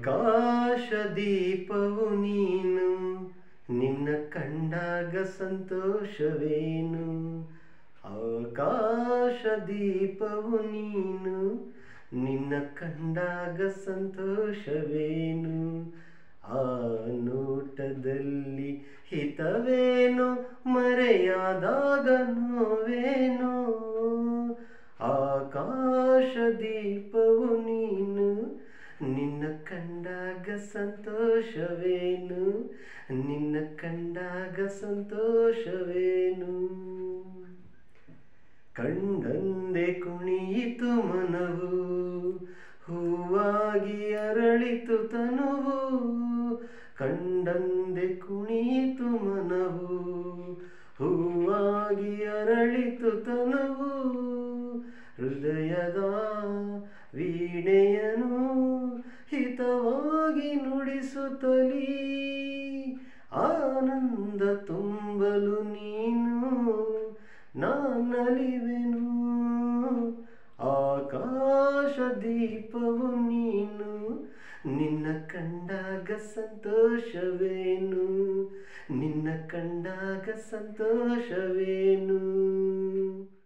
ಆಕಾಶ ದೀಪವು ನೀನು ನಿನ್ನ ಕಂಡಾಗ ಸಂತೋಷವೇನು ಆಕಾಶ ದೀಪವು ನೀನು ನಿನ್ನ ಕಂಡಾಗ ಸಂತೋಷವೇನು ಆ ನೋಟದಲ್ಲಿ ಹಿತವೇನು ಮರೆಯಾದಾಗ ನೋವೇನು ಆಕಾಶ ದೀಪವು ನೀನು ನಿನ್ನ ಕಂಡಾಗ ಸಂತೋಷವೇನು ನಿನ್ನ ಕಂಡಾಗ ಸಂತೋಷವೇನು ಕಂಡಂದೆ ಕುಣಿಯಿತು ಮನವು ಹೂವಾಗಿ ಅರಳಿತು ತನುವು ಕಂಡಂದೆ ಕುಣಿಯಿತು ಮನವು ಹೂವಾಗಿ ಅರಳಿತು ತನುವು ಹೃದಯದ ವೀಣೆಯನು ಹಿತವಾಗಿ ನುಡಿಸುತ್ತಲೀ ಆನಂದ ತುಂಬಲು ನೀನು ನಾನಲಿವೆನು ಆಕಾಶ ದೀಪವು ನೀನು ನಿನ್ನ ಕಂಡಾಗ ಸಂತೋಷವೇನು ನಿನ್ನ ಕಂಡಾಗ ಸಂತೋಷವೇನು